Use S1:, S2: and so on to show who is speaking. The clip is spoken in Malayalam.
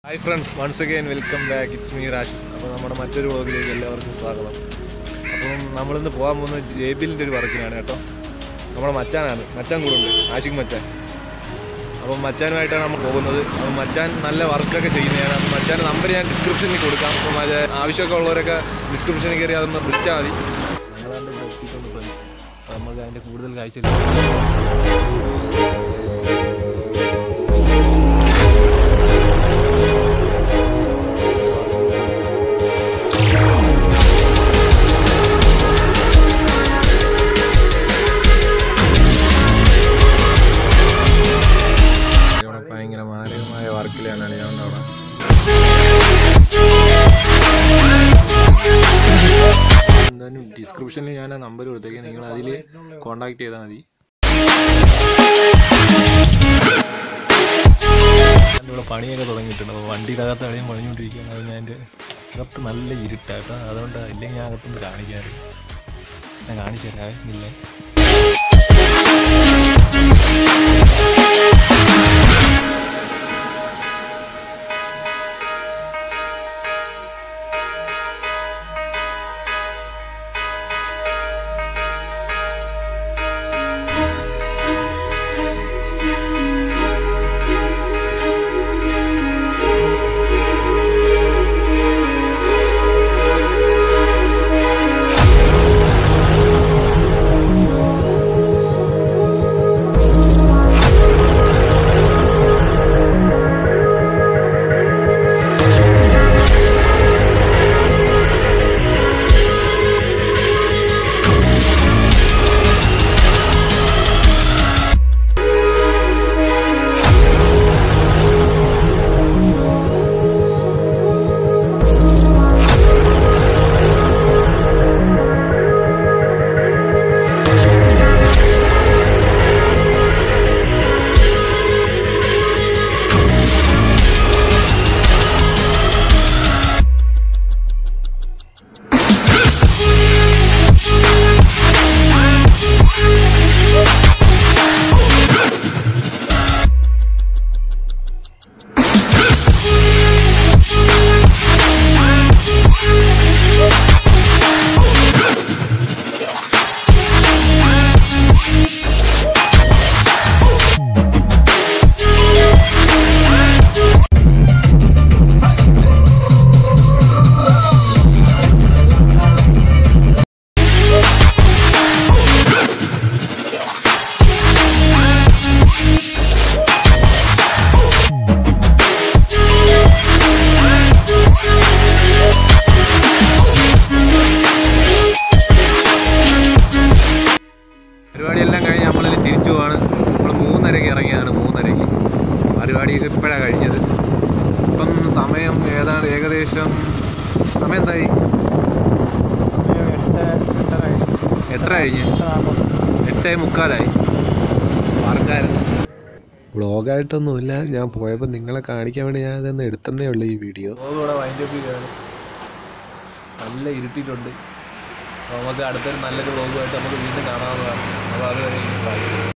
S1: Hi friends once again welcome back it's me Rash അപ്പോൾ നമ്മുടെ മറ്റൊരു വ്ളോഗിലേക്ക് എല്ലാവർക്കും സ്വാഗതം അപ്പം നമ്മളിന്ന് പോകാൻ പോകുന്നത് ജേബിലിൻ്റെ ഒരു വർക്കിനാണ് കേട്ടോ നമ്മുടെ മച്ചാനാണ് മച്ചാൻ കൂടെ ഉണ്ട് ആഷിഖ് മച്ചാൻ അപ്പം മച്ചാനുമായിട്ടാണ് നമ്മൾ പോകുന്നത് അപ്പം മച്ചാൻ നല്ല വർക്കൊക്കെ ചെയ്യുന്നതാണ് അപ്പം മച്ചാൻ്റെ നമ്പർ ഞാൻ ഡിസ്ക്രിപ്ഷനിൽ കൊടുക്കാം അപ്പം അത് ആവശ്യമൊക്കെ ഉള്ളവരൊക്കെ ഡിസ്ക്രിപ്ഷനിൽ കയറി അതൊന്ന് വിളിച്ചാൽ മതി ഞങ്ങളാണ്ട് ഇവിടെ എത്തിയിട്ടുണ്ട് friends. അപ്പോൾ നമുക്ക് അതിൻ്റെ കൂടുതൽ കാഴ്ച ഇവിടെ ഭയങ്കര മാരകമായ വർക്കിലാണ് ഞാൻ അവിടെ എന്തായാലും ഡിസ്ക്രിപ്ഷനിൽ ഞാൻ ആ നമ്പർ കൊടുത്തേക്കാം നിങ്ങൾ അതിൽ കോൺടാക്ട് ചെയ്താൽ മതി ഇവിടെ പണിയൊക്കെ തുടങ്ങിയിട്ടുണ്ട് അപ്പോൾ വണ്ടിയിലകത്ത് അളിയും പണിഞ്ഞുകൊണ്ടിരിക്കുകയാണ് അത് ഞാൻ എൻ്റെ അകത്ത് നല്ല ഇരുട്ടാട്ടോ അതുകൊണ്ട് ഇല്ലെങ്കിൽ ഞാൻ അകത്തൊന്ന് കാണിക്കാറ് ഞാൻ കാണിച്ചു തരാം ഇല്ലേ പരിപാടിയെല്ലാം കഴിഞ്ഞ് നമ്മളിനി തിരിച്ചു പോവാണ് നമ്മൾ മൂന്നരയ്ക്ക് ഇറങ്ങിയതാണ് മൂന്നരയ്ക്ക് പരിപാടിയൊക്കെ ഇപ്പോഴാണ് കഴിഞ്ഞത് ഇപ്പം സമയം ഏതാണ് ഏകദേശം സമയം എന്തായി എട്ടര കഴിഞ്ഞ് എട്ടേ മുക്കാലായി ആർക്കായിരുന്നു
S2: വ്ളോഗായിട്ടൊന്നുമില്ല ഞാൻ പോയപ്പോൾ നിങ്ങളെ കാണിക്കാൻ വേണ്ടി ഞാൻ ഇതൊന്ന് എടുത്തതേ ഉള്ളൂ ഈ വീഡിയോ
S1: ഇവിടെ വൈൻഡപ്പ് ചെയ്താണ് നല്ല ഇരുട്ടിയിട്ടുണ്ട് അപ്പോൾ നമുക്ക് അടുത്തൊരു നല്ലൊരു വ്ളോഗുമായിട്ട് നമുക്ക് വീണ്ടും കാണാവുന്നതാണ് അപ്പോൾ അതുവരെ ബൈ